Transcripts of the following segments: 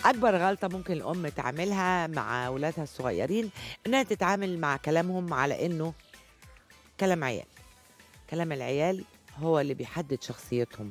اكبر غلطه ممكن الام تعملها مع اولادها الصغيرين انها تتعامل مع كلامهم على انه كلام عيال كلام العيال هو اللي بيحدد شخصيتهم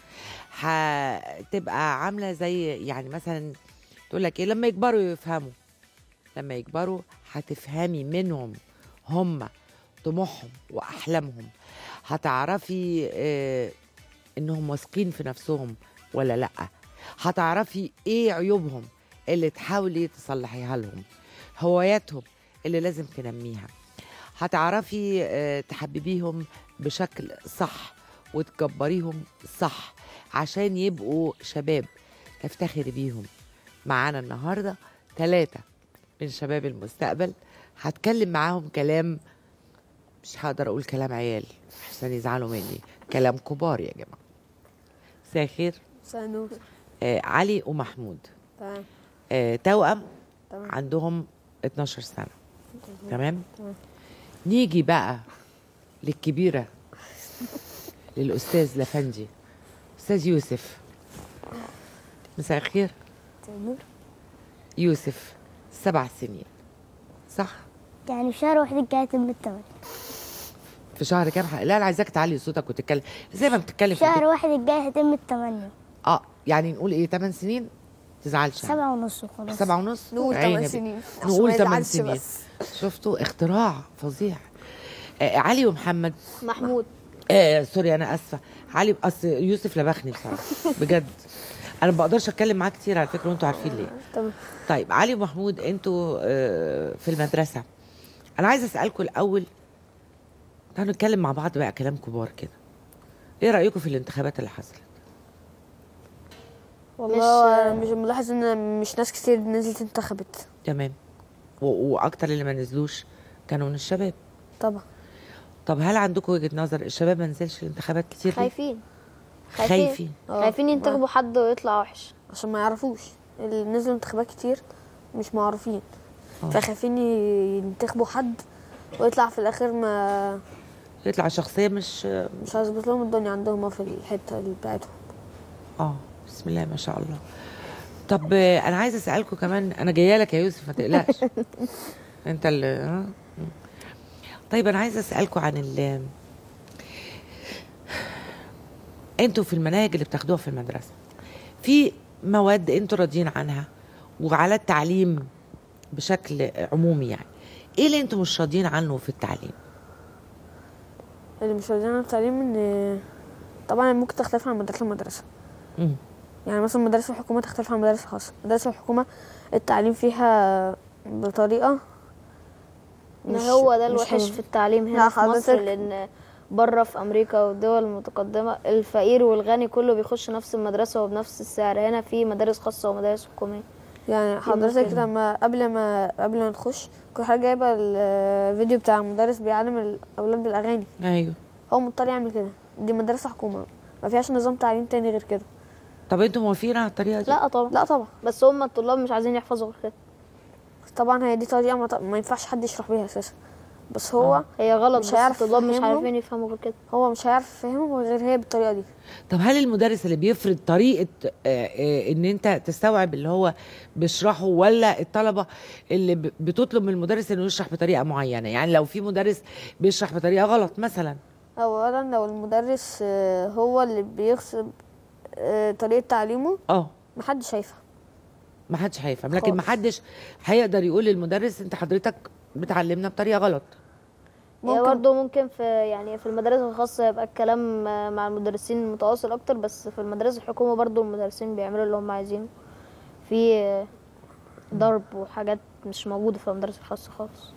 هتبقى عامله زي يعني مثلا تقول لك ايه لما يكبروا يفهموا لما يكبروا هتفهمي منهم هم طموحهم واحلامهم هتعرفي آه انهم واثقين في نفسهم ولا لا هتعرفي ايه عيوبهم اللي تحاولي تصلحيها لهم هواياتهم اللي لازم تنميها هتعرفي آه، تحببيهم بشكل صح وتكبريهم صح عشان يبقوا شباب تفتخري بيهم معانا النهارده ثلاثة من شباب المستقبل هتكلم معاهم كلام مش هقدر اقول كلام عيال عشان يزعلوا مني كلام كبار يا جماعه مساء الخير سنور آه علي ومحمود تمام آه توأم تمام عندهم 12 سنة تمام تمام. نيجي بقى للكبيرة للأستاذ لفندي أستاذ يوسف مساء الخير سنور يوسف سبع سنين صح يعني في شهر واحد الجاي يتم الثمن في شهر كام ح- لا انا عايزاك تعلي صوتك وتتكلم زي ما بتتكلم في شهر البيت. واحد الجاي هيتم الثمانية اه يعني نقول ايه 8 سنين تزعلش يعني. سبعة ونص وخلاص سبعة ونص نقول عيني 8 بي- سنين عشان نقول ما 8 يزعلش سنين بس. شفتوا اختراع فظيع آه علي ومحمد محمود آه سوري انا اسفه علي اصل يوسف لبخني بصراحه بجد انا ما بقدرش اتكلم معاه كتير على فكره وانتوا عارفين ليه تمام طيب علي ومحمود انتوا آه في المدرسه انا عايزه اسالكم الاول تعالوا نتكلم مع بعض بقى كلام كبار كده ايه رايكم في الانتخابات اللي حصلت والله أنا مش ملاحظ ان مش ناس كتير نزلت انتخبت تمام و- واكتر اللي ما نزلوش كانوا من الشباب طبعا طب هل عندكم وجهه نظر الشباب ما نزلش الانتخابات كتير ليه؟ خايفين خايفين آه. خايفين ينتخبوا حد ويطلع وحش عشان ما يعرفوش اللي نزلوا انتخابات كتير مش معروفين آه. فخايفين ي- ينتخبوا حد ويطلع في الاخر ما يطلع شخصيه مش مش هيظبط لهم الدنيا عندهم في الحته اللي بتاعتهم اه بسم الله ما شاء الله طب آه، انا عايزه اسالكم كمان انا جايه لك يا يوسف ما تقلقش انت اللي ها؟ طيب انا عايزه اسالكم عن ال انتوا في المناهج اللي بتاخدوها في المدرسه في مواد انتوا راضيين عنها وعلى التعليم بشكل عمومي يعني ايه اللي انتوا مش راضيين عنه في التعليم اللي مش راضيين عن التعليم ان طبعا ممكن تختلف عن مدرسه لمدرسه مم. يعني مثلا مدارس الحكومة تختلف عن مدارس الخاصة مدارس الحكومة التعليم فيها بطريقة ما هو ده مش الوحش حلوة. في التعليم لا هنا في مصر حضرتك- لان بره في امريكا والدول المتقدمه الفقير والغني كله بيخش نفس المدرسه وبنفس السعر هنا في مدارس خاصه ومدارس حكوميه يعني حضرتك مشكلة. لما قبل ما قبل ما نخش كل حاجة جايبة الفيديو بتاع المدرس بيعلم الأولاد بالأغاني ايوه هو مضطر يعمل كده دي مدرسة حكومة ما فيهاش نظام تعليم تاني غير كده طب انتوا موافقين على الطريقه دي لا طبعا لا طبعا بس هم الطلاب مش عايزين يحفظوا غير كده طبعا هي دي طريقة ما, ط- ما ينفعش حد يشرح بيها أساسا بس هو هي غلط مش بس هيعرف الطلاب مش يفهمهم. عارفين يفهموا غير كده هو مش هيعرف يفهمهم غير هي بالطريقة دي طب هل المدرس اللي بيفرض طريقه آه، آه، ان انت تستوعب اللي هو بيشرحه ولا الطلبه اللي ب- بتطلب من المدرس انه يشرح بطريقه معينه يعني لو في مدرس بيشرح بطريقه غلط مثلا اولا لو المدرس آه، هو اللي بيغصب آه، طريقه تعليمه اه محدش هيفهم ما حدش هيفهم لكن ما خالص. حدش هيقدر يقول للمدرس انت حضرتك بتعلمنا بطريقه غلط هي ممكن. برضه ممكن في يعني في المدارس الخاصة يبقى الكلام آه، مع المدرسين متواصل أكتر بس في المدارس الحكومة برضه المدرسين بيعملوا اللي هم عايزينه في آه، ضرب وحاجات مش موجودة في المدارس الخاصة خالص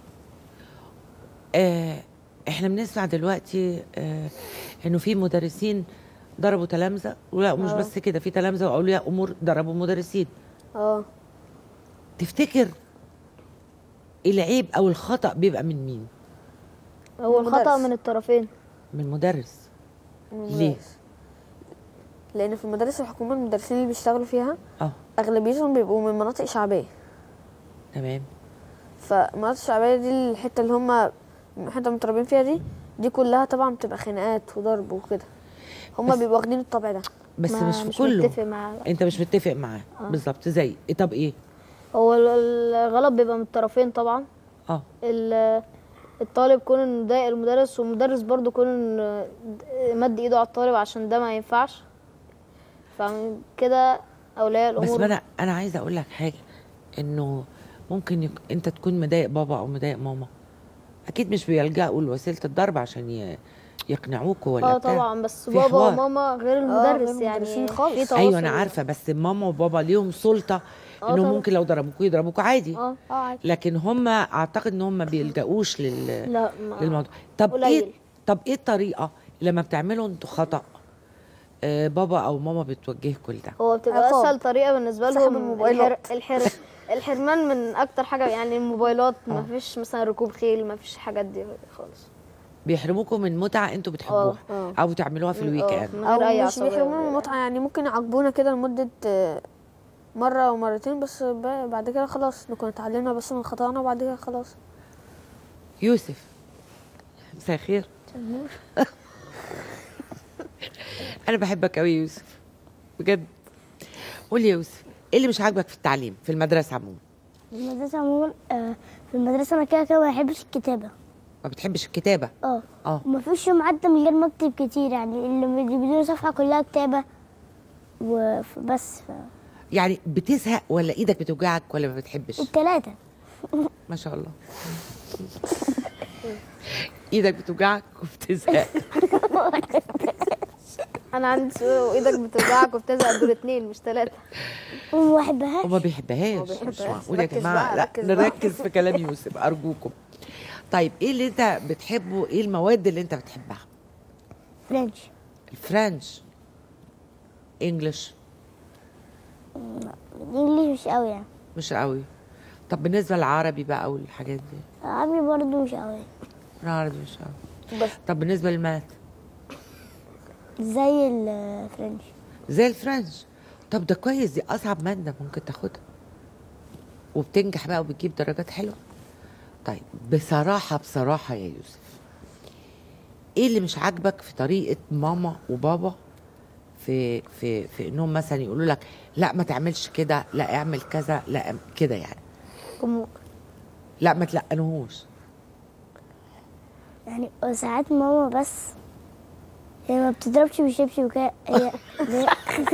آه احنا بنسمع دلوقتي آه انه في مدرسين ضربوا تلامذه ولا مش آه. بس كده في تلامذه واولياء امور ضربوا مدرسين اه تفتكر العيب او الخطا بيبقى من مين هو الخطأ المدرس. من الطرفين من المدرس من ليه؟ المدرس. لان في المدارس الحكومه المدرسين اللي بيشتغلوا فيها اه اغلبيتهم بيبقوا من مناطق شعبيه تمام فالمناطق الشعبيه دي الحته اللي هم الحته متربين فيها دي دي كلها طبعا بتبقى خناقات وضرب وكده هم بس- بيبقوا واخدين الطبع ده بس ما- مش في مش كله متفق معاه انت مش متفق معاه آه. بالظبط زي إيه؟ طب ايه هو ال- الغلط بيبقى من الطرفين طبعا اه ال- الطالب كون انه ضايق المدرس والمدرس برضو كون انه مد ايده على الطالب عشان ده ما ينفعش فمن كده اولياء بس الامور ما انا انا عايزه اقول لك حاجه انه ممكن يك... انت تكون مضايق بابا او مضايق ماما اكيد مش بيلجأوا لوسيله الضرب عشان ي... يقنعوكوا ولا اه بتاع. طبعا بس في بابا حوار. وماما غير غير المدرس يعني المدرسين خالص. في تواصل ايوه انا عارفه بس ماما وبابا ليهم سلطه آه انهم طبعا. ممكن لو ضربوكوا يضربوكوا عادي اه اه عادي لكن هم اعتقد ان هم ما بيلجأوش لل... لا ما للموضوع طب قليل. ايه طب ايه الطريقه لما بتعملوا انتوا خطأ آه بابا او ماما بتوجهكوا لده هو بتبقى عقاب. اسهل طريقه بالنسبه سحب لهم الموبايلات. الحر... الحر... الحرمان من اكتر حاجه يعني الموبايلات ما فيش مثلا ركوب خيل ما فيش حاجات دي خالص بيحرموكوا من متعه انتوا بتحبوها اه. او بتعملوها في الويك آه، اند من او غير اي مش عصبيه بيحرمونا من المتعه يعني ممكن يعاقبونا كده لمده آه، مره او مرتين بس ب- بعد كده خلاص نكون اتعلمنا بس من خطأنا وبعد كده خلاص يوسف مساء الخير انا بحبك قوي يوسف بجد قول لي يا يوسف ايه اللي مش عاجبك في التعليم في المدرسه عموما في المدرسة عموما آه، في المدرسة أنا كده كده ما بحبش الكتابة ما بتحبش الكتابه اه اه ومفيش يوم عدى من غير ما أكتب كتير يعني اللي بيديله صفحة كلها كتابة وبس ف... يعني بتزهق ولا ايدك بتوجعك ولا ما بتحبش التلاتة ما شاء الله ايدك بتوجعك وبتزهق انا عندي سؤال وايدك بتوجعك وبتزهق دول اتنين مش ثلاثه وما بحبهاش وما بيحبهاش مش بيحبهاش. معقول يا ركز جماعه بقى، لا ركز بقى. نركز في كلام يوسف ارجوكم طيب ايه اللي انت بتحبه ايه المواد اللي انت بتحبها فرنش الفرنش انجلش الإنجليش مش قوي يعني مش قوي طب بالنسبه للعربي بقى والحاجات دي العربي برضه مش قوي العربي مش قوي بس طب بالنسبه للماث زي الفرنش زي الفرنش طب ده كويس دي اصعب ماده ممكن تاخدها وبتنجح بقى وبتجيب درجات حلوه طيب بصراحه بصراحه يا يوسف ايه اللي مش عاجبك في طريقه ماما وبابا في في في انهم مثلا يقولوا لك لا ما تعملش كده لا اعمل كذا لا اعمل كده يعني جمهور لا ما تلقنهوش يعني ساعات ماما بس هي ما بتضربش بالشبشب وكده هي هي-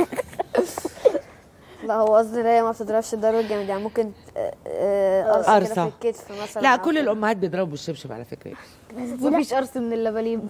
لا هو قصدي ان هي ما بتضربش ضرب جامد يعني ممكن آه، آه، قرصه كده قرصة. في الكتف مثلا لا أو كل كده. الامهات بيضربوا بالشبشب على فكره يا يوسف. بس دي لا مفيش قرص من اللباليب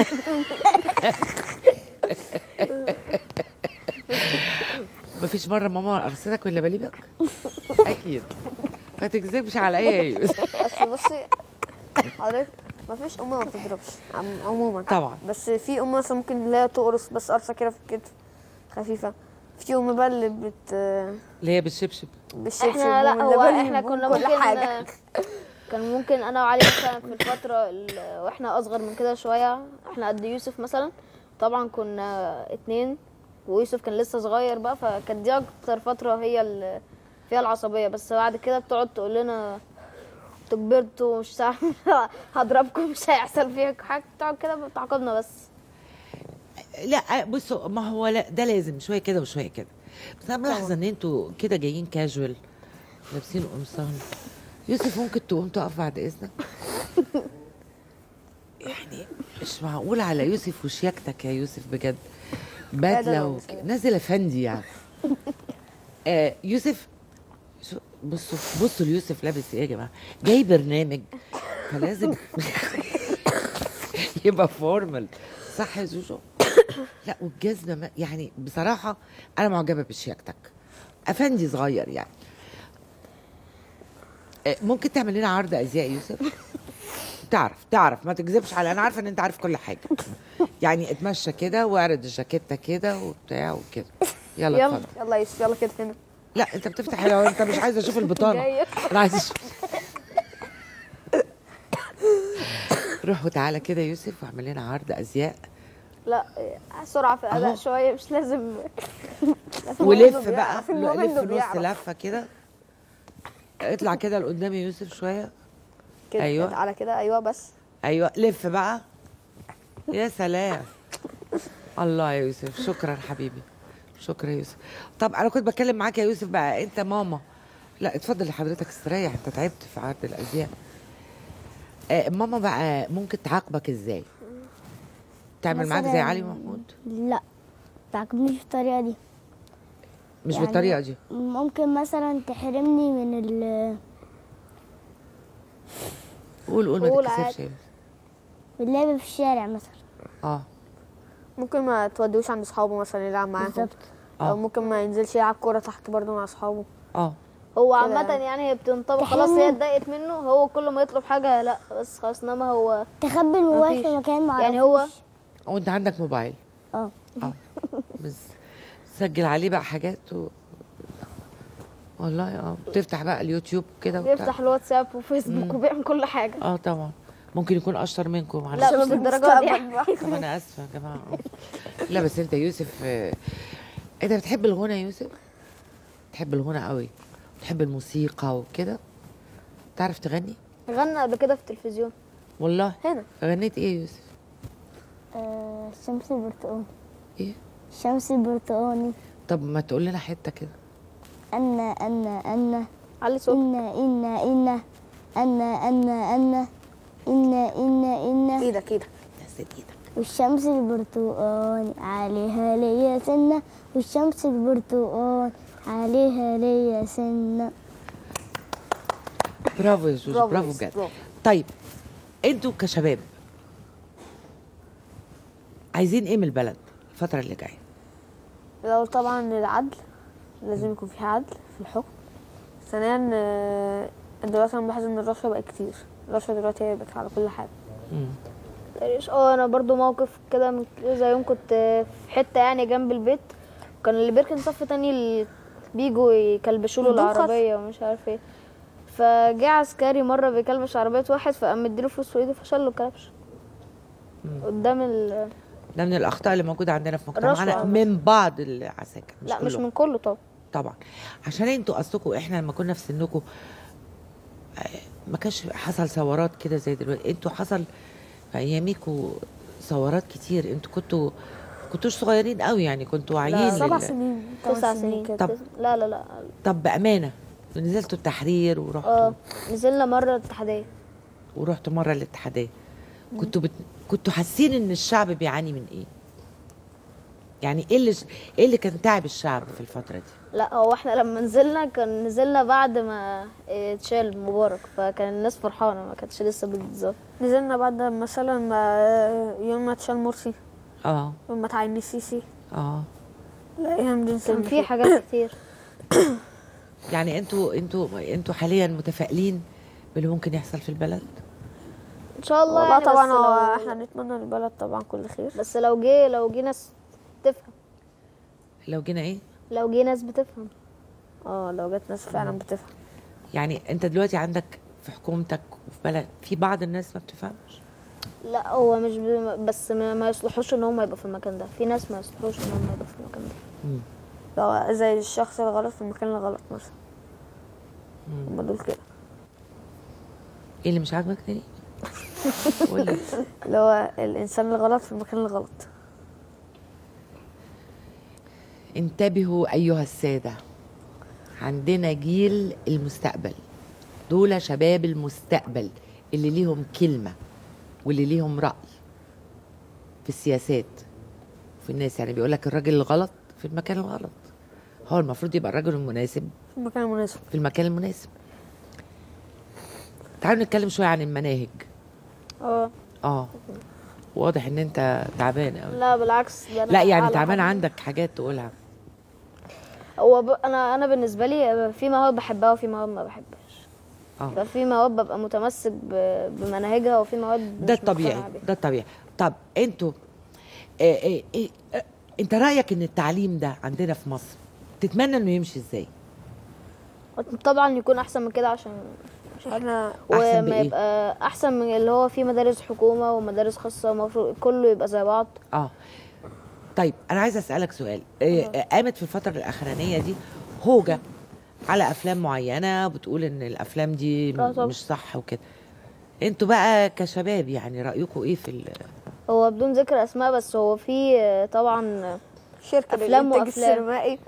مفيش مره ماما قرصتك ولا بليبك اكيد ما تكذبش عليا يا يوسف اصل بصي حضرتك ما فيش ام ما بتضربش عم- عموما طبعا. بس في ام مثلا ممكن اللي هي تقرص بس قرصه كده في الكتف خفيفه في ام بقى اللي بت اللي هي بالشبشب بالشبشب احنا لا هو واللبن احنا كنا وكل ممكن حاجه كان ممكن انا وعلي مثلا في الفتره ال- واحنا اصغر من كده شويه احنا قد يوسف مثلا طبعا كنا اتنين ويوسف كان لسه صغير بقى فكانت دي اكتر فتره هي ال- فيها العصبيه بس بعد كده بتقعد تقول لنا انتوا كبرتوا مش عارف هضربكم مش هيحصل فيكم حاجه بتقعد كده بتعاقبنا بس لا بصوا ما هو لا ده لازم شويه كده وشويه كده بس انا ملاحظه ان انتوا كده جايين كاجوال لابسين قمصان يوسف ممكن تقوم تقف بعد اذنك يعني مش معقول على يوسف وشياكتك يا يوسف بجد بدله لو وك... نازل افندي يعني آه يوسف شو- بصوا بصوا ليوسف لابس ايه يا جماعه جاي برنامج فلازم يبقى فورمال صح يا زوزو لا والجزمه ما- يعني بصراحه انا معجبه بشياكتك افندي صغير يعني آه، ممكن تعمل لنا عرض ازياء يوسف تعرف تعرف ما تكذبش على انا عارفه ان انت عارف كل حاجه يعني اتمشى كده واعرض الجاكيته كده وبتاع وكده يلا يلا اتفضل يلا يا يوسف يلا كده هنا لا انت بتفتح لو انت مش عايز اشوف البطانه جاية. انا عايز اشوف روح وتعالى كده يا يوسف واعمل لنا عرض ازياء لا سرعه في الاداء أهو. شويه مش لازم ولف إنه بقى بيعرف، المهم لف إنه نص بيعرف. لفه كده اطلع كده لقدام يا يوسف شويه كده أيوة. كده على كده ايوه بس ايوه لف بقى يا سلام الله يا يوسف شكرا حبيبي شكرا يا يوسف طب انا كنت بتكلم معاك يا يوسف بقى انت ماما لا اتفضل لحضرتك استريح انت تعبت في عرض الازياء آه ماما بقى ممكن تعاقبك ازاي تعمل معاك زي مثلاً- علي محمود لا تعاقبنيش بالطريقة دي مش يعني- بالطريقه دي ممكن مثلا تحرمني من ال قول قول ما قول تتكسفش عادي. يا يوسف. من اللعب في الشارع مثلا اه ممكن ما توديهوش عند اصحابه مثلا يلعب معاهم بالظبط آه. او ممكن ما ينزلش يلعب كوره تحت برضه مع اصحابه اه هو كده عامة يعني. يعني هي بتنطبق خلاص هي اتضايقت منه هو كل ما يطلب حاجة لا بس خلاص انما هو تخبي الموبايل مفيش. في مكان معرفوش يعني هو وانت عندك موبايل اه اه بس سجل عليه بقى حاجات و... والله اه بتفتح بقى اليوتيوب كده وبتاع. بيفتح الواتساب وفيسبوك وبيعمل كل حاجة اه طبعا ممكن يكون اشطر منكم معلش لا مش للدرجة دي يعني. طب انا اسفه يا جماعه لا بس انت يوسف آه، انت بتحب الغنى يا يوسف بتحب الغنى قوي بتحب الموسيقى وكده تعرف تغني غنى قبل كده في التلفزيون والله هنا غنيت ايه يا يوسف آه، الشمس البرتقاني ايه الشمس البرتقاني طب ما تقول لنا حته كده أنا أنا أنا علي صوت إنا إنا إنا أنا أنا أنا إنا إنا إنا ايدك ايدك نزل ايدك والشمس البرتقاني عليها ليا سنة والشمس البرتقاني عليها ليا سنة برافو يا جوجو برافو برافو يوسف، بجد برافو. طيب انتوا كشباب عايزين ايه من البلد الفتره اللي جايه الاول طبعا العدل لازم يكون في عدل في الحكم ثانيا آه، دلوقتي انا بلاحظ ان الرشوه بقت كتير الرشوه دلوقتي هي بقت على كل حاجه مم. تقريباً. اه انا برضو موقف كده من زي يوم كنت في حتة يعني جنب البيت كان اللي بيركن صف تاني اللي بيجوا يكلبشوا له يدوم خصم. العربية ومش عارف ايه فجه عسكري مرة بيكلبش عربية واحد فقام مديله فلوس في ايده فشل له الكلبش قدام ال ده من الاخطاء اللي موجوده عندنا في مجتمعنا الرشوة. من بعض العساكر مش لا مش كلهم. من كله طبعا طبعا عشان انتوا اصلكم احنا لما كنا في سنكم آه، ما كانش حصل ثورات كده زي دلوقتي انتوا حصل في اياميكوا ثورات كتير انتوا كنتوا كنتوش صغيرين قوي يعني كنتوا واعيين سبع لل- سنين تسع تمن سنين كده طب. لا لا لا طب بامانه نزلتوا التحرير ورحتوا اه نزلنا مرة الاتحادية ورحتوا مره الاتحاديه كنتوا بت... كنتوا حاسين ان الشعب بيعاني من ايه يعني ايه اللي ايه اللي كان تعب الشعب في الفتره دي لا هو احنا لما نزلنا كان نزلنا بعد ما اه، اتشال مبارك فكان الناس فرحانة ما كانتش لسه بالظبط نزلنا بعد مثلا ما يوم ما اتشال مرسي اه يوم ما تعين السيسي اه الايام دي كان في حاجات كتير يعني انتوا انتوا انتوا حاليا متفائلين باللي ممكن يحصل في البلد ان شاء الله والله يعني طبعا بس هو لو احنا نتمنى للبلد طبعا كل خير بس لو جه لو جه ناس تفهم لو جينا ايه لو جه ناس بتفهم اه لو جت ناس فعلا بتفهم يعني انت دلوقتي عندك في حكومتك وفي بلد في بعض الناس ما بتفهمش لا هو مش ب... بس ما, ما يصلحوش ان هم يبقوا في المكان ده في ناس ما يصلحوش ان هم يبقوا في المكان ده مم. لو زي الشخص الغلط في المكان الغلط مثلا هم دول كده ايه اللي مش عاجبك تاني قولي اللي هو الانسان الغلط في المكان الغلط انتبهوا ايها الساده عندنا جيل المستقبل دول شباب المستقبل اللي ليهم كلمه واللي ليهم راي في السياسات في الناس يعني بيقول لك الراجل الغلط في المكان الغلط هو المفروض يبقى الراجل المناسب في المكان المناسب في المكان المناسب تعالوا نتكلم شويه عن المناهج اه اه واضح ان انت تعبان قوي لا بالعكس ده أنا لا يعني على تعبان حد- عندك حاجات تقولها هو ب... انا انا بالنسبه لي في مواد بحبها وفي مواد ما بحبهاش اه ففي مواد ببقى متمسك ب... بمناهجها وفي مواد ده مش الطبيعي مقتنعة بيها. ده الطبيعي طب انتوا إيه إيه إيه آه، انت رايك ان التعليم ده عندنا في مصر تتمنى انه يمشي ازاي طبعا يكون احسن من كده عشان احنا أحسن وما بإيه؟ يبقى احسن من اللي هو في مدارس حكومه ومدارس خاصه المفروض كله يبقى زي بعض اه طيب انا عايزه اسالك سؤال إيه آه، قامت في الفتره الاخرانيه دي هوجه على افلام معينه بتقول ان الافلام دي آه طبعا. مش صح وكده انتوا بقى كشباب يعني رايكم ايه في ال- هو بدون ذكر اسماء بس هو في آه، طبعا شركه أفلام للإنتاج وأفلام. السينمائي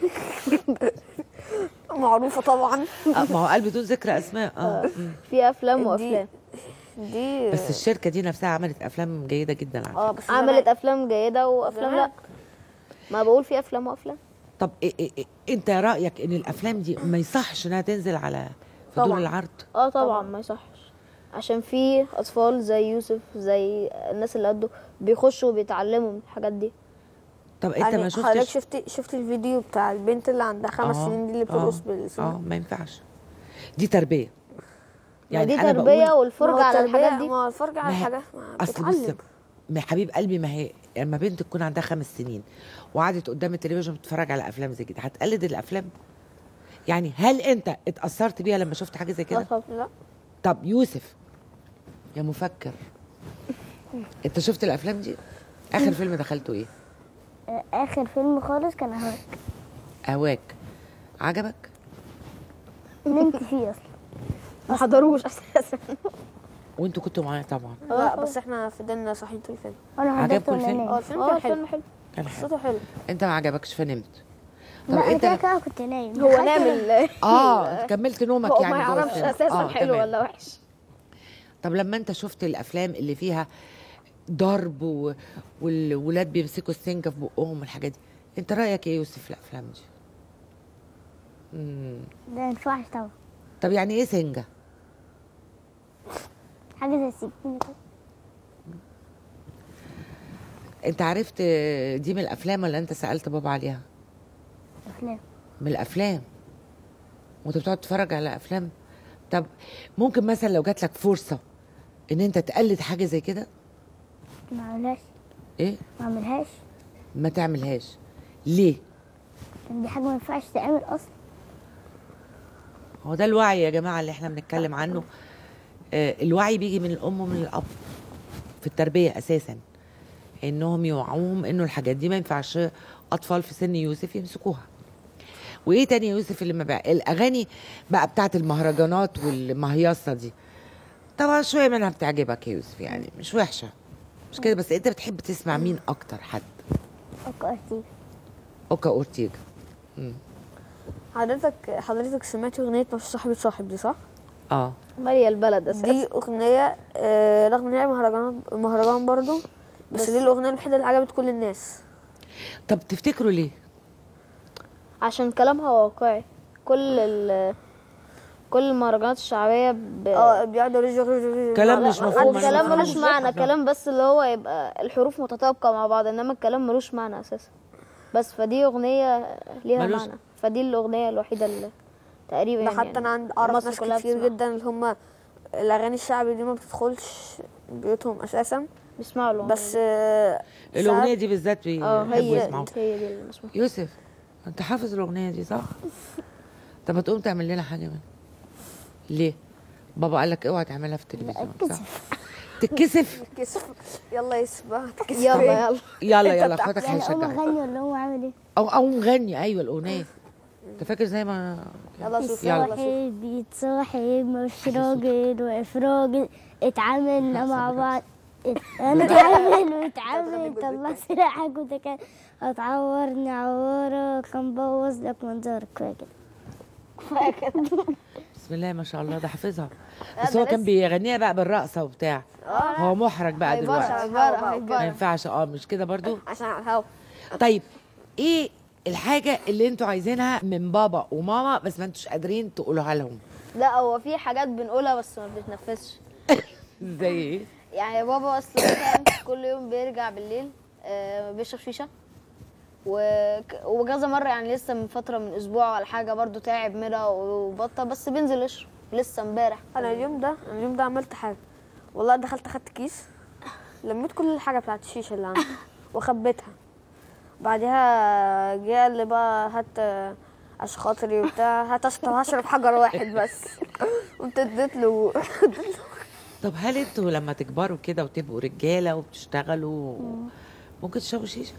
معروفه طبعا آه، ما هو قال بدون ذكر اسماء اه مم. في افلام دي- وافلام دي بس الشركه دي نفسها عملت افلام جيده جدا على اه فكرة. بس عملت زمان- افلام جيده وافلام زمان. لا ما بقول في افلام وافلام طب إيه إيه إيه انت رايك ان الافلام دي ما يصحش انها تنزل على فضول طبعاً. العرض اه طبعا ما يصحش عشان في اطفال زي يوسف زي الناس اللي قده بيخشوا وبيتعلموا من الحاجات دي طب انت يعني ما حضرتك شفتش شفت شفت الفيديو بتاع البنت اللي عندها خمس آه، سنين دي اللي آه، بترقص اه بالسنة ما ينفعش دي تربيه يعني دي أنا تربيه بقول- والفرجه على الحاجات دي ما هو الفرجة على ما هي- الحاجات ما اصل بتتعلم بص ما حبيب قلبي ما هي لما بنت تكون عندها خمس سنين وقعدت قدام التلفزيون بتتفرج على افلام زي كده هتقلد الافلام يعني هل انت اتاثرت بيها لما شفت حاجه زي اه كده طبعا لا طب يوسف يا مفكر انت شفت الافلام دي اخر فيلم دخلته ايه آه، اخر فيلم خالص كان اهو اهواك عجبك نمت فيه اصلا ما حضروش اساسا وانتوا كنتوا معايا طبعا لا بس احنا فضلنا صاحيين طول الفيلم وانا عجبكم حضرته الفيلم؟ وانا اه نايم الفيلم اه كان حلو فيلم حلو كان حلو صوته حلو انت ما عجبكش فنمت طب لا انا انت كده كده كنت نايم هو دخلت نعمل اه كملت نومك هو يعني ما جوه يعرفش الفيلم. اساسا آه، حلو تمام. ولا وحش طب لما انت شفت الافلام اللي فيها ضرب و... والولاد بيمسكوا السنجه في بقهم والحاجات دي انت رايك ايه يا يوسف في الافلام دي مم. ده ما ينفعش طبعا طب يعني ايه سنجه حاجه زي السكينه كده انت عرفت دي من الافلام ولا انت سالت بابا عليها افلام من الافلام وانت بتقعد تتفرج على افلام طب ممكن مثلا لو جات لك فرصه ان انت تقلد حاجه زي كده ما اعملهاش ايه ما اعملهاش ما تعملهاش ليه لان دي حاجه ما ينفعش تعمل اصلا هو ده الوعي يا جماعه اللي احنا بنتكلم عنه آه، الوعي بيجي من الام ومن الاب في التربيه اساسا انهم يوعوهم انه الحاجات دي ما ينفعش اطفال في سن يوسف يمسكوها وايه تاني يا يوسف اللي ما بقى الاغاني بقى بتاعت المهرجانات والمهيصه دي طبعا شويه منها بتعجبك يا يوسف يعني مش وحشه مش كده بس انت بتحب تسمع مين اكتر حد اوكي ارتيجا اوكا اورتيجا حضرتك حضرتك سمعت اغنية مش صاحبي صاحب دي صح؟ اه ماليه البلد اساسا دي اغنية آه، رغم ان هي مهرجان مهرجان برضو بس, بس- دي الاغنية الوحيدة اللي عجبت كل الناس طب تفتكروا ليه عشان كلامها واقعي كل ال كل المهرجانات الشعبيه ب... اه بيقعدوا يرجعوا- يرجعوا- كلام لا، مش ما- مفهوم. ما- الكلام ما- ملوش ما- معنى ما- كلام بس اللي هو يبقى الحروف متطابقه مع بعض انما الكلام ملوش معنى اساسا بس فدي اغنيه ليها ملوش- معنى فدي الاغنيه الوحيده اللي تقريبا ده يعني حتى انا عند اعرف مصر ناس كلها كتير بتسمعها. جدا اللي هم الاغاني الشعبي دي ما بتدخلش بيوتهم اساسا بيسمعوا الاغنيه بس آه، الاغنيه ساعات- دي بالذات اه بيحبوا هي يسمعوها هي دي اللي مسموعة. يوسف انت حافظ الاغنيه دي صح طب ما تقوم تعمل لنا حاجه منها ليه بابا قال لك اوعى تعملها في التلفزيون صح تتكسف كسف يلا يسبح يلا يلا يلا يلا انت اخواتك يعني اقوم هيشجعك اغني ولا اقوم اعمل ايه او او نغني ايوه الاغنيه انت فاكر زي ما يلا شوف يلا شوف صاحب يتصاحب مش راجل واقف راجل اتعاملنا مع بعض ات- نتعامل ونتعامل طلع سلاحك وانت كان هتعورني عوارة كان بوظ لك منظرك كفايه كده كفايه كده بسم الله ما شاء الله ده حافظها لا، بس ده هو كان لسه. بيغنيها بقى بالرقصه وبتاع هو محرج بقى هيبرع دلوقتي هيبرع ما هيبرع ينفعش اه مش كده برضو عشان على الهوا طيب ايه الحاجه اللي انتوا عايزينها من بابا وماما بس ما انتوش قادرين تقولوها لهم لا هو في حاجات بنقولها بس ما بتتنفذش زي ايه يعني بابا اصلا مثلا كل يوم بيرجع بالليل آه، بيشرب شيشه وك- وكذا مره يعني لسه من فتره من اسبوع ولا حاجه برضو تعب منها وبطل بس بينزل يشرب لسه امبارح انا اليوم ده أنا اليوم ده عملت حاجه والله دخلت اخدت كيس لميت كل الحاجه بتاعت الشيشه اللي عندي وخبيتها بعدها جه قال لي بقى هات آه، عشان خاطري وبتاع هات اشرب هشرب حجر واحد بس قمت اديت له طب هل انتوا لما تكبروا كده وتبقوا رجاله وبتشتغلوا ممكن تشربوا شيشه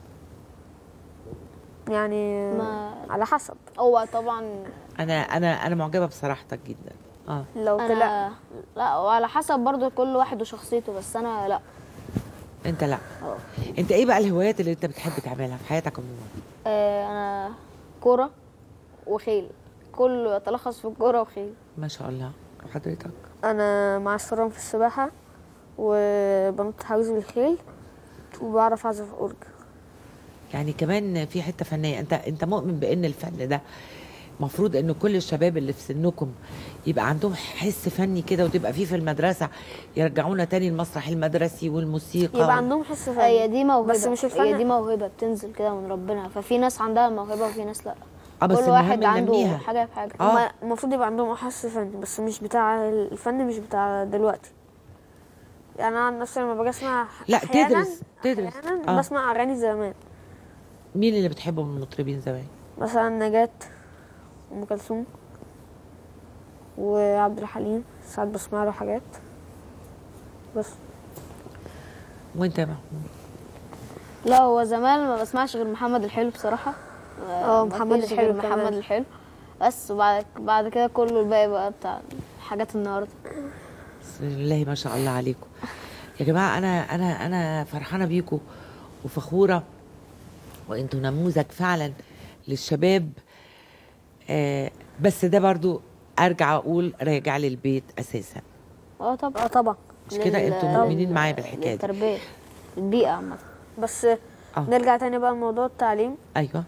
يعني ما- على حسب هو طبعا انا انا انا معجبه بصراحتك جدا اه لو طلع انا لا وعلى حسب برضو كل واحد وشخصيته بس انا لا انت لا اه انت ايه بقى الهوايات اللي انت بتحب تعملها في حياتك عموما آه، انا كوره وخيل كله يتلخص في الكوره وخيل ما شاء الله وحضرتك انا مع الصرام في السباحه وبنط حواجز بالخيل وبعرف اعزف اورج يعني كمان في حته فنيه انت انت مؤمن بان الفن ده المفروض ان كل الشباب اللي في سنكم يبقى عندهم حس فني كده وتبقى فيه في المدرسه يرجعونا تاني المسرح المدرسي والموسيقى يبقى عندهم حس فني هي دي موهبه بس مش هي الفن دي موهبه بتنزل كده من ربنا ففي ناس عندها موهبه وفي ناس لا اه بس كل واحد المهم عنده ننميها حاجه في حاجه آه. هما المفروض يبقى عندهم حس فني بس مش بتاع الفن مش بتاع دلوقتي يعني انا عن نفسي لما باجي اسمع لا أحياناً- تدرس تدرس احيانا آه. بسمع اغاني زمان مين اللي بتحبه من المطربين زمان مثلا نجاة ام كلثوم وعبد الحليم ساعات بسمع له حاجات بس وانت يا محمود لا هو زمان ما بسمعش غير محمد الحلو بصراحه اه، ما محمد فيش الحلو غير كمان. محمد الحلو بس وبعد بعد كده كله الباقي بقى بتاع حاجات النهارده بسم الله ما شاء الله عليكم يا جماعه انا انا انا فرحانه بيكم وفخوره وانتوا نموذج فعلا للشباب آه بس ده برضو ارجع اقول راجع للبيت اساسا اه طبعا اه طبعا مش كده لل- انتوا مؤمنين معايا بالحكايه دي للتربيه البيئه عامه بس اه نرجع تاني بقى لموضوع التعليم ايوه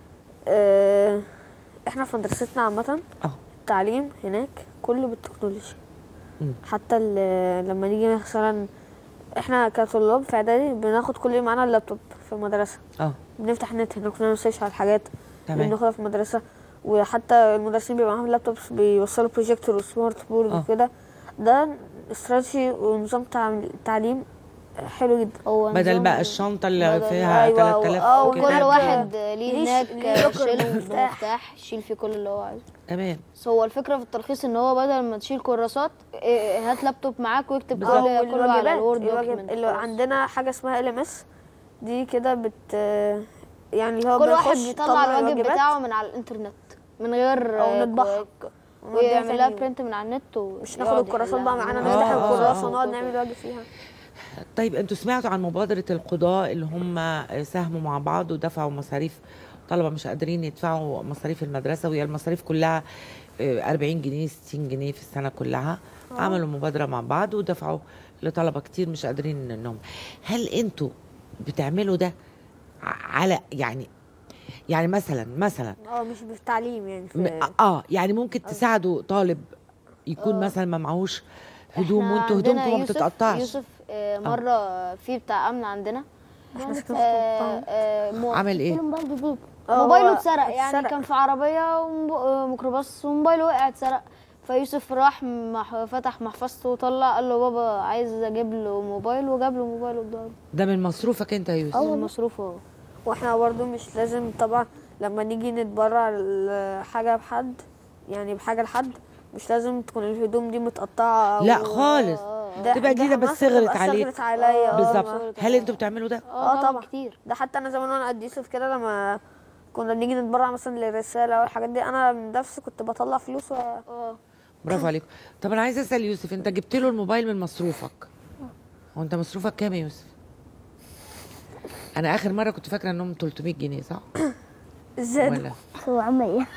اه احنا في مدرستنا عامة اه التعليم هناك كله بالتكنولوجيا مم. حتى ال- لما نيجي مثلا احنا كطلاب في اعدادي بناخد كل يوم معانا اللابتوب في المدرسة اه بنفتح النت هناك نسيرش على الحاجات اللي تمام بناخدها في المدرسة وحتى المدرسين بيبقى معاهم لابتوبس بيوصلوا بروجيكتور وسمارت بورد آه. وكده ده استراتيجي ونظام تع- تعليم حلو جدا هو بدل نظام- بقى الشنطه اللي بدل- فيها أيوة، 3000 أو وكده. كل هناك واحد ليه ليه- هناك ليه لوكر شيلف ومفتاح. مفتاح يشيل فيه كل اللي هو عايزه تمام بس هو الفكره في الترخيص ان هو بدل ما تشيل كراسات إيه، هات لابتوب معاك واكتب بالظبط. كل أو كله على الواجبات الوورد الواجب دوكيمنت اللي خلاص. عندنا حاجة اسمها ال ام اس دي كده بت يعني اللي هو كل واحد بنخش بيطلع نطلع الواجب الواجبات بتاعه من على الانترنت من غير أو آه، نطبعها. ك- ونوديها ويعمل لها تاني. برنت من على النت و- مش ناخد يقعد الكراسات يحلها. بقى معانا آه، نفتح آه، الكراسة آه. ونقعد نعمل واجب فيها طيب انتوا سمعتوا عن مبادرة القضاء اللي هم ساهموا مع بعض ودفعوا مصاريف طلبة مش قادرين يدفعوا مصاريف المدرسة وهي المصاريف كلها آه، 40 جنيه 60 جنيه في السنة كلها عملوا مبادرة مع بعض ودفعوا لطلبة كتير مش قادرين انهم هل انتوا بتعملوا ده ع- على يعني يعني مثلا مثلا اه مش بالتعليم يعني م- في اه يعني ممكن تساعدوا طالب يكون مثلا ما معهوش هدوم إحنا وانتوا عندنا هدومكم ما يوسف- بتتقطعش يوسف آه، مره في بتاع امن عندنا احنا ساكنين آه، في آه، مو- عمل ايه؟ موبايل جديد آه، موبايله هو اتسرق يعني اتسرق. كان في عربيه وميكروباص وموبايله وقع اتسرق فيوسف راح مح- فتح محفظته وطلع قال له بابا عايز اجيب له موبايل وجاب له موبايل قدامه ده من مصروفك انت يا يوسف من مصروفه هو واحنا برضو مش لازم طبعا لما نيجي نتبرع حاجة بحد يعني بحاجة لحد مش لازم تكون الهدوم دي متقطعة لا أو- خالص ده- تبقى ده جديدة بس مثلا صغرت تبقى عليك. صغرت عليا آه، بالظبط ما- هل انتوا بتعملوا ده؟ اه طبعا كتير ده حتى انا زمان وانا قد يوسف كده لما كنا بنيجي نتبرع مثلا للرسالة والحاجات دي انا من نفسي كنت بطلع فلوس و... اه برافو عليكم طب انا عايزه اسال يوسف انت جبت له الموبايل من مصروفك هو انت مصروفك كام يا يوسف انا اخر مره كنت فاكره انهم 300 جنيه صح ازاي ولا هو عمل ايه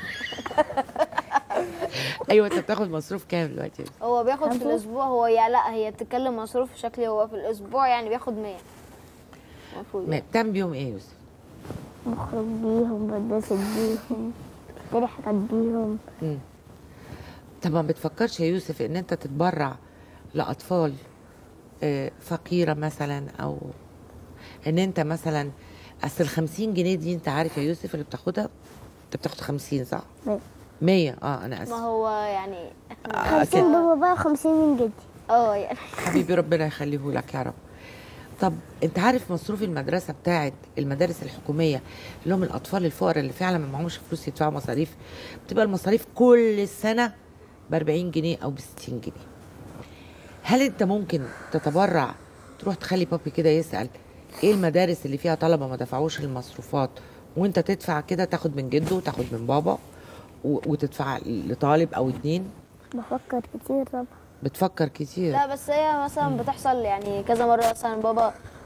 ايوه انت بتاخد مصروف كام دلوقتي يا يوسف هو بياخد في خمسة؟ الاسبوع هو يا لا هي بتتكلم مصروف شكلي هو في الاسبوع يعني بياخد 100 المفروض ما- بتعمل بيهم ايه يا يوسف بخرج بيهم بتبسط بيهم بشتري حاجات بيهم مم. طب ما بتفكرش يا يوسف ان انت تتبرع لاطفال آه، فقيره مثلا او ان انت مثلا اصل ال 50 جنيه دي انت عارف يا يوسف اللي بتاخدها انت بتاخد 50 صح؟ مية. 100 اه انا ما اسف هو يعني آه، خمسين كده. بابا خمسين من جدي اه يعني حبيبي ربنا يخليه لك يا رب طب انت عارف مصروف المدرسه بتاعت المدارس الحكوميه اللي هم الاطفال الفقراء اللي فعلا ما معهمش فلوس يدفعوا مصاريف بتبقى المصاريف كل السنه ب 40 جنيه او ب 60 جنيه هل انت ممكن تتبرع تروح تخلي بابي كده يسال ايه المدارس اللي فيها طلبه ما دفعوش المصروفات وانت تدفع كده تاخد من جده وتاخد من بابا و- وتدفع لطالب او اتنين بفكر كتير طبعا بتفكر كتير لا بس هي مثلا بتحصل يعني كذا مره مثلا بابا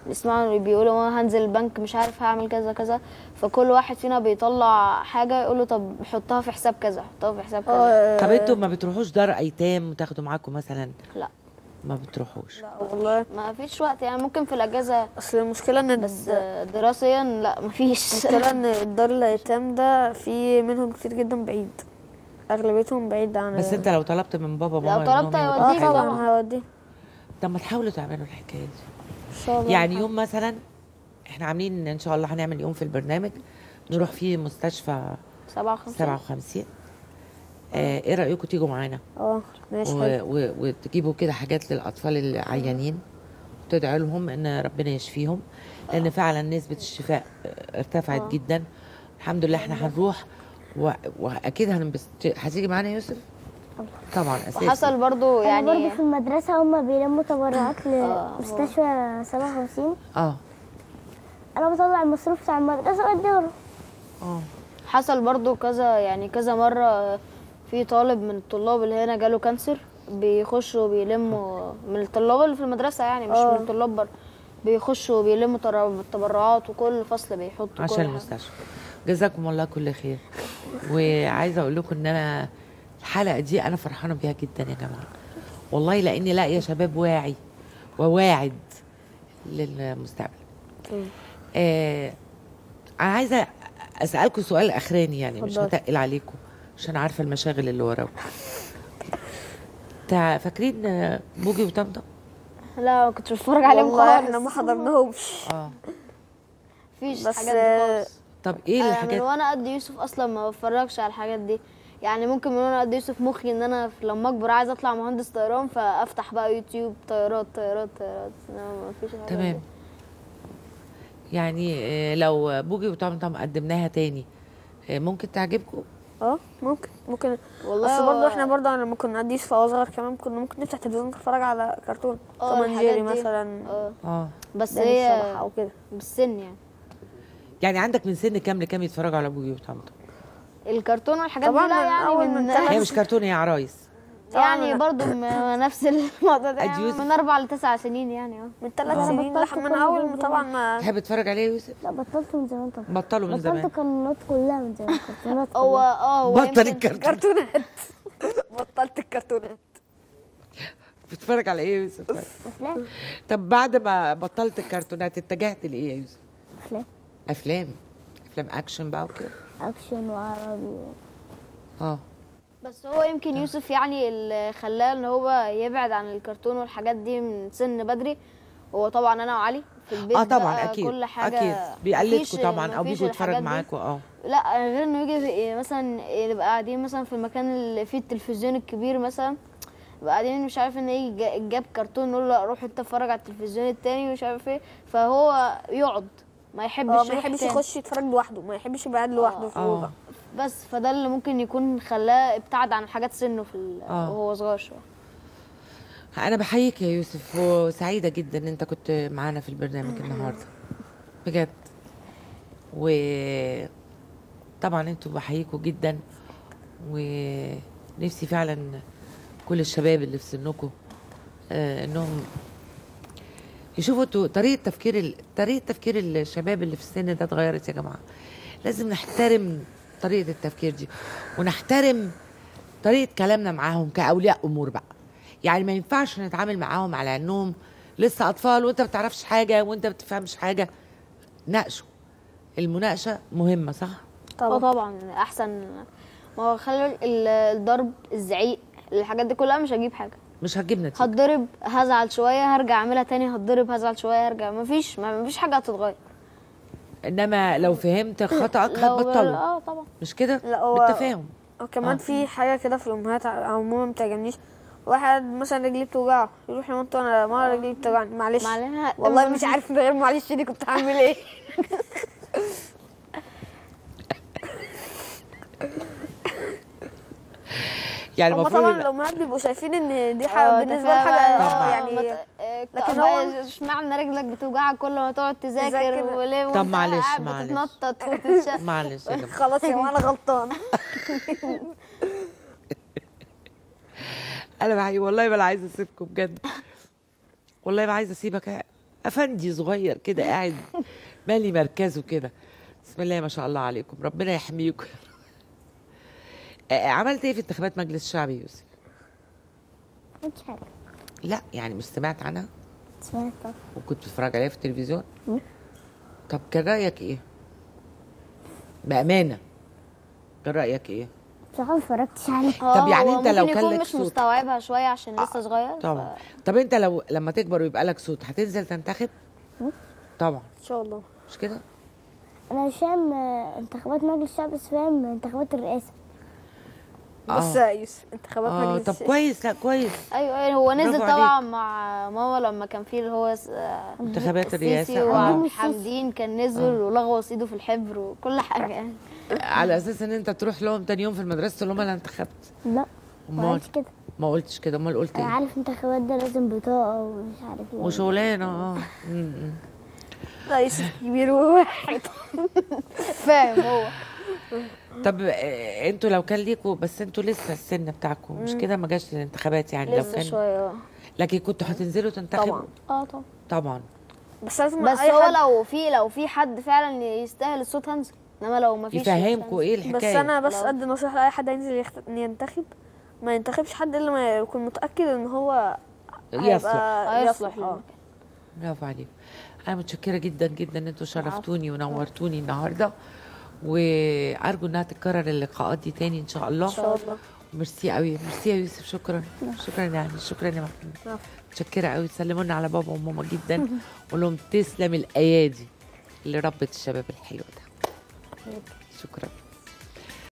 بيسمعوا بيقولوا "أنا هنزل البنك مش عارف هعمل كذا كذا فكل واحد فينا بيطلع حاجه يقول له طب حطها في حساب كذا حطها في حساب كذا اه طب انتوا ما بتروحوش دار ايتام وتاخدوا معاكم مثلا لا ما بتروحوش لا والله ما فيش وقت يعني ممكن في الاجازه اصل المشكله ان بس دراسيا لا ما فيش المشكله ان الدار الايتام ده في منهم كتير جدا بعيد اغلبيتهم بعيد عن بس انت لو طلبت من بابا لو وماما طلبت إنهم هيوديك يودوك اه حاجة، طبعا هوديه طب ما تحاولوا تعملوا الحكايه دي ان شاء الله يعني يوم مثلا احنا عاملين ان شاء الله هنعمل يوم في البرنامج نروح فيه مستشفى 57 57 آه ايه رايكم تيجوا معانا اه ماشي و- حلو و- وتجيبوا كده حاجات للاطفال العيانين وتدعوا لهم ان ربنا يشفيهم لان فعلا نسبه الشفاء آه، ارتفعت آه. جدا الحمد لله احنا هنروح و... واكيد هنبسط هتيجي معانا يا يوسف طبعا اساسي وحصل برضو يعني يعني برضه في المدرسة هما بيلموا تبرعات آه. لمستشفى 57 اه أنا بطلع المصروف بتاع المدرسة وأديله اه حصل برضو كذا يعني كذا مرة في طالب من الطلاب اللي هنا جاله كانسر بيخشوا بيلموا من الطلاب اللي في المدرسة يعني مش آه. من الطلاب بره بيخشوا بيلموا تر- تبرعات وكل فصل بيحطوا عشان كل حاجة. المستشفى جزاكم الله كل خير وعايزه اقول لكم ان انا الحلقه دي انا فرحانه بيها جدا يا جماعه والله لاني لاقيه شباب واعي وواعد للمستقبل آه انا عايزه اسالكم سؤال اخراني يعني مش اتفضلي. هتقل عليكم عشان عارفه المشاغل اللي وراكم تع- فاكرين آه، بوجي وطمطم لا ما كنتش بتفرج عليهم والله خالص احنا ما حضرناهمش اه مفيش بس، الحاجات دي خالص طب ايه أنا من الحاجات وانا قد يوسف اصلا ما بتفرجش على الحاجات دي يعني ممكن من وانا قد يوسف مخي ان انا في- لما اكبر عايز اطلع مهندس طيران فافتح بقى يوتيوب طيارات طيارات طيارات إنما ما فيش الحاجات تمام دي. يعني آه، لو بوجي وطمطم قدمناها تاني آه، ممكن تعجبكم اه ممكن ممكن والله بس برضه هو- احنا برضه لما كنا قد يوسف وهو صغير كمان كنا ممكن نفتح تلفزيون نتفرج على كرتون اه توم اند الحاجات جيري دي. مثلا اه اه بس داني هي الشبح او كده بالسن يعني يعني عندك من سن كام لكام يتفرجوا على بوجي وطمطم الكرتون والحاجات طبعاً دي لا من يعني أول من, من ثلاث هي مش كرتون هي عرايس يعني طبعاً. برضو م- نفس الموضوع ده قد يعني يوسف. من اربع لتسع سنين يعني اه من ثلاث أنا سنين بطلت لحد من كل اول ده ما من طبعا ما تحب تتفرج عليه يا يوسف لا بطلت من زمان طبعا بطلوا من زمان بطلت القنوات كلها من زمان القنوات هو كلها اه هو بطل يمكن- الكرتون كرتونات بطلت الكرتونات بتتفرج على ايه يا يوسف أفلام طب بعد ما بطلت الكرتونات اتجهت لايه يا يوسف أفلام افلام افلام اكشن بقى وكده أكشن وعربي اه بس هو يمكن يوسف يعني اللي خلاه ان هو يبعد عن الكرتون والحاجات دي من سن بدري هو طبعا انا وعلي في البيت اه طبعا بقى اكيد كل حاجه اكيد بيقلدكم مفيش- طبعا او مفيش بيجوا يتفرج الحاجات دي. معاكم اه لا غير انه يجي مثلا نبقى قاعدين مثلا في المكان اللي فيه التلفزيون الكبير مثلا نبقى قاعدين مش عارف ان يجي جا- جاب كرتون نقول له لا روح انت اتفرج على التلفزيون التاني ومش عارف ايه فهو يقعد ما يحبش اه ما يروح يحبش تاني. يخش يتفرج لوحده ما يحبش يبقى قاعد لوحده في آه. الاوضه بس فده اللي ممكن يكون خلاه ابتعد عن حاجات سنه في ال- آه. وهو صغير شويه انا بحييك يا يوسف وسعيده جدا ان انت كنت معانا في البرنامج النهارده بجد و طبعا انتوا بحييكوا جدا ونفسي فعلا كل الشباب اللي في سنكم آه انهم يشوفوا انتوا طريقه تفكير ال... طريقه تفكير الشباب اللي في السن ده اتغيرت يا جماعه لازم نحترم طريقه التفكير دي ونحترم طريقه كلامنا معاهم كاولياء امور بقى يعني ما ينفعش نتعامل معاهم على انهم لسه اطفال وانت ما بتعرفش حاجه وانت ما بتفهمش حاجه ناقشوا المناقشه مهمه صح اه طبعا احسن ما هو خلي ال- الضرب الزعيق الحاجات دي كلها مش هجيب حاجه مش هتجيب نتيجه هتضرب هزعل شويه هرجع اعملها تاني هتضرب هزعل شويه هرجع مفيش ما مفيش حاجه هتتغير انما لو فهمت خطأك لو- هتبطله اه طبعا مش كده لا، هو- بالتفاهم وكمان آه. في حاجه كده في الامهات عموما ما بتعجبنيش واحد مثلا رجلي بتوجعه يروح لمامته انا ما رجلي بتوجعني معلش معلش والله مش عارف من غير معلش دي كنت هعمل ايه يعني هم المفروض طبعا يبقى- الامهات بيبقوا شايفين ان دي اه حاجه بالنسبه لهم حاجه طبعا. اه يعني لكن لكن هو هو- اشمعنى رجلك بتوجعك كل ما تقعد تذاكر تذاكر. وليه طب وانت معلش، قاعد معلش. بتتنطط وتتش... معلش يا جماعه خلاص يا ماما انا غلطانه انا بحي والله ما انا عايزه اسيبكم بجد والله ما عايزه اسيبك افندي صغير كده قاعد مالي مركزه كده بسم الله ما شاء الله عليكم ربنا يحميكم آه، عملت ايه في انتخابات مجلس الشعب يا يوسف مش حاجة لا يعني مش سمعت عنها سمعت طبعا وكنت بتتفرج عليها في التلفزيون مم. طب كان رايك ايه بامانه كان رايك ايه بصراحة ما اتفرجتش عليه طب يعني هو أنت لو ممكن كان يكون لك مش صوت. مستوعبها شويه عشان لسه صغير طبعا طب انت لو لما تكبر ويبقى لك صوت هتنزل تنتخب طبعا ان شاء الله مش كده انا مش فاهم آه، انتخابات مجلس الشعب بس فاهم انتخابات الرئاسة بص يا يوسف انتخابات اه مجلس طب كويس لا كويس ايوه ايوه هو نزل برافو طبعا مع ماما لما كان في اللي هو س- آه، انتخابات السيسي الرئاسه وعبد آه. الحمدين كان نزل ولغوص ايده في الحبر وكل حاجه يعني على اساس ان انت تروح لهم تاني يوم في المدرسه تقول لهم انا انتخبت لا ما امال قلتش كده ما قلتش كده امال قلت انا ايه عارف انتخابات ده لازم بطاقة ومش عارف ايه وشغلانه اه م- م. لا يوسف كبير وواحد فاهم هو طب آه، انتوا لو كان ليكوا بس انتوا لسه السن بتاعكم مش كده ما جاش الانتخابات يعني لو لسه كان شويه اه لكن كنتوا هتنزلوا تنتخبوا طبعا اه طبعا طبعا بس لازم بس اي هو حد لو في لو في حد فعلا يستاهل الصوت هنزل انما لو ما فيش يفهمكوا ايه بس الحكايه انا بس لو- ادي نصيحه لاي حد هينزل يخت... إن ينتخب ما ينتخبش حد الا ما يكون متاكد ان هو يصلح هيبقى هيصلح يصلح اه للمكان. برافو عليك انا متشكره جدا جدا ان انتوا شرفتوني ونورتوني النهارده وارجو انها تتكرر اللقاءات دي تاني ان شاء الله ان شاء الله ميرسي قوي ميرسي يا يوسف شكرا شكرا يعني شكرا يا محمد متشكره قوي تسلموا لنا على بابا وماما جدا وقول لهم تسلم الايادي اللي ربت الشباب الحلو ده شكرا